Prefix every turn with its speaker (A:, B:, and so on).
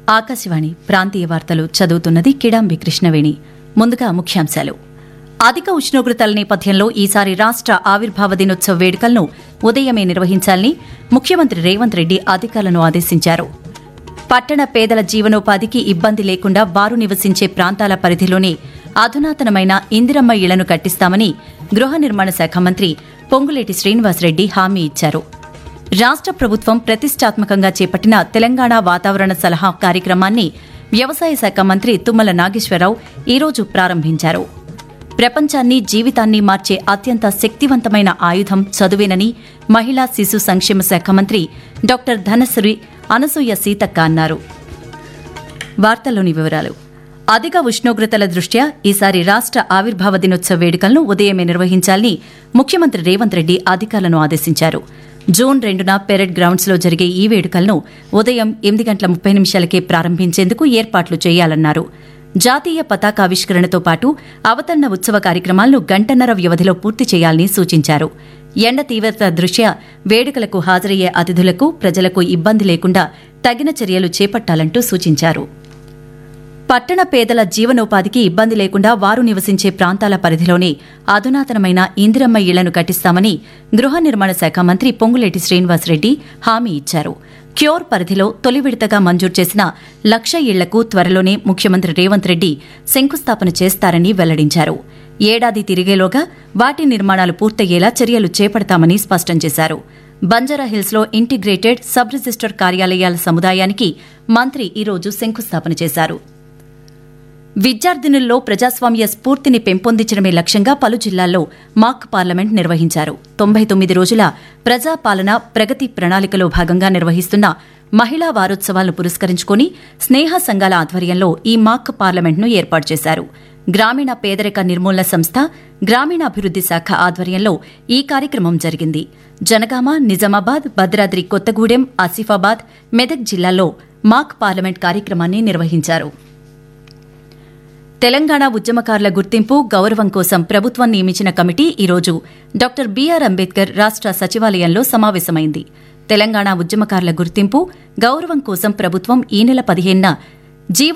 A: ఆకాశవాణి ప్రాంతీయ వార్తలు చదువుతున్నది కిడాంబి కృష్ణవేణి ముందుగా ముఖ్యాంశాలు అధిక ఉష్ణోగ్రతల నేపథ్యంలో ఈసారి రాష్ట్ర ఆవిర్భావ దినోత్సవ వేడుకలను ఉదయమే నిర్వహించాలని ముఖ్యమంత్రి రేవంత్ రెడ్డి అధికారులను ఆదేశించారు పట్టణ పేదల జీవనోపాధికి ఇబ్బంది లేకుండా వారు నివసించే ప్రాంతాల పరిధిలోనే అధునాతనమైన ఇందిరమ్మ ఇళ్లను కట్టిస్తామని గృహ నిర్మాణ శాఖ మంత్రి పొంగులేటి శ్రీనివాసరెడ్డి హామీ ఇచ్చారు రాష్ట్ర ప్రభుత్వం ప్రతిష్టాత్మకంగా చేపట్టిన తెలంగాణ వాతావరణ సలహా కార్యక్రమాన్ని వ్యవసాయ శాఖ మంత్రి తుమ్మల నాగేశ్వరరావు ఈరోజు ప్రారంభించారు ప్రపంచాన్ని జీవితాన్ని మార్చే అత్యంత శక్తివంతమైన ఆయుధం చదువేనని మహిళా శిశు సంక్షేమ శాఖ మంత్రి డాక్టర్ ధనశ్రీ అనసూయ సీతక్క అన్నారు వార్తల్లోని వివరాలు అధిక ఉష్ణోగ్రతల దృష్ట్యా ఈసారి రాష్ట్ర ఆవిర్భావ దినోత్సవ వేడుకలను ఉదయమే నిర్వహించాలని ముఖ్యమంత్రి రేవంత్ రెడ్డి అధికారులను ఆదేశించారు జూన్ రెండున పెరెడ్ గ్రౌండ్స్లో జరిగే ఈ వేడుకలను ఉదయం ఎనిమిది గంటల ముప్పై నిమిషాలకే ప్రారంభించేందుకు ఏర్పాట్లు చేయాలన్నారు జాతీయ పతాకావిష్కరణతో పాటు అవతరణ ఉత్సవ కార్యక్రమాలను గంటన్నర వ్యవధిలో పూర్తి చేయాలని సూచించారు ఎండ తీవ్రత దృష్ట్యా వేడుకలకు హాజరయ్యే అతిథులకు ప్రజలకు ఇబ్బంది లేకుండా తగిన చర్యలు చేపట్టాలంటూ సూచించారు పట్టణ పేదల జీవనోపాధికి ఇబ్బంది లేకుండా వారు నివసించే ప్రాంతాల పరిధిలోనే అధునాతనమైన ఇందిరమ్మ ఇళ్లను కట్టిస్తామని గృహ నిర్మాణ శాఖ మంత్రి పొంగులేటి శ్రీనివాసరెడ్డి హామీ ఇచ్చారు క్యూర్ పరిధిలో తొలి విడతగా మంజూరు చేసిన లక్ష ఇళ్లకు త్వరలోనే ముఖ్యమంత్రి రేవంత్ రెడ్డి శంకుస్థాపన చేస్తారని వెల్లడించారు ఏడాది తిరిగేలోగా వాటి నిర్మాణాలు పూర్తయ్యేలా చర్యలు చేపడతామని స్పష్టం చేశారు బంజారాహిల్స్లో ఇంటిగ్రేటెడ్ సబ్ రిజిస్టర్ కార్యాలయాల సముదాయానికి మంత్రి ఈరోజు శంకుస్థాపన చేశారు విద్యార్థినుల్లో ప్రజాస్వామ్య స్ఫూర్తిని పెంపొందించడమే లక్ష్యంగా పలు జిల్లాల్లో మాక్ పార్లమెంట్ నిర్వహించారు తొంభై తొమ్మిది రోజుల ప్రజాపాలన ప్రగతి ప్రణాళికలో భాగంగా నిర్వహిస్తున్న మహిళా వారోత్సవాలను పురస్కరించుకుని స్నేహ సంఘాల ఆధ్వర్యంలో ఈ మాక్ పార్లమెంట్ను ఏర్పాటు చేశారు గ్రామీణ పేదరిక నిర్మూలన సంస్థ గ్రామీణాభివృద్ది శాఖ ఆధ్వర్యంలో ఈ కార్యక్రమం జరిగింది జనగామ నిజామాబాద్ భద్రాద్రి కొత్తగూడెం ఆసిఫాబాద్ మెదక్ జిల్లాల్లో మాక్ పార్లమెంట్ కార్యక్రమాన్ని నిర్వహించారు తెలంగాణ ఉద్యమకారుల గుర్తింపు గౌరవం కోసం ప్రభుత్వం నియమించిన కమిటీ ఈరోజు డాక్టర్ బీఆర్ అంబేద్కర్ రాష్ట సచివాలయంలో సమావేశమైంది తెలంగాణ ఉద్యమకారుల గుర్తింపు గౌరవం కోసం ప్రభుత్వం ఈ నెల పదిహేనున జీవో